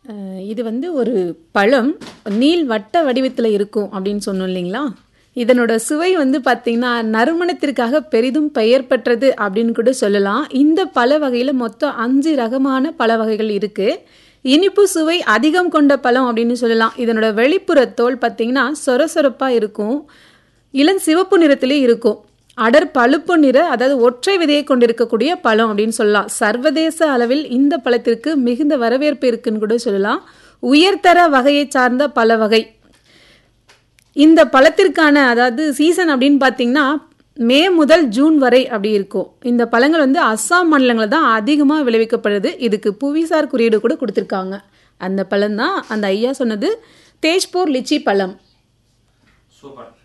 அஹ் இது வந்து ஒரு பழம் நீள் வட்ட வடிவத்தில் இருக்கும் அப்படின்னு சொன்னோம் இல்லைங்களா இதனோட சுவை வந்து பார்த்திங்கன்னா நறுமணத்திற்காக பெரிதும் பெயர் பெற்றது அப்படின்னு கூட சொல்லலாம் இந்த பழ வகையில் மொத்தம் அஞ்சு ரகமான பழ வகைகள் இருக்குது இனிப்பு சுவை அதிகம் கொண்ட பழம் அப்படின்னு சொல்லலாம் இதனோட வெளிப்புற தோல் பார்த்திங்கன்னா சொரசொரப்பாக இருக்கும் இளம் சிவப்பு நிறத்திலே இருக்கும் அடர் பழுப்பு நிற அதாவது ஒற்றை விதையை கொண்டிருக்கக்கூடிய பழம் அப்படின்னு சொல்லலாம் சர்வதேச அளவில் இந்த பழத்திற்கு மிகுந்த வரவேற்பு இருக்குன்னு கூட சொல்லலாம் உயர்தர வகையை சார்ந்த பல வகை இந்த பழத்திற்கான அதாவது சீசன் அப்படின்னு பார்த்தீங்கன்னா மே முதல் ஜூன் வரை அப்படி இருக்கும் இந்த பழங்கள் வந்து அஸ்ஸாம் மாநிலங்களில் தான் அதிகமாக விளைவிக்கப்படுது இதுக்கு புவிசார் குறியீடு கூட கொடுத்துருக்காங்க அந்த பழம் தான் அந்த ஐயா சொன்னது தேஜ்பூர் லிச்சி பழம் சூப்பர்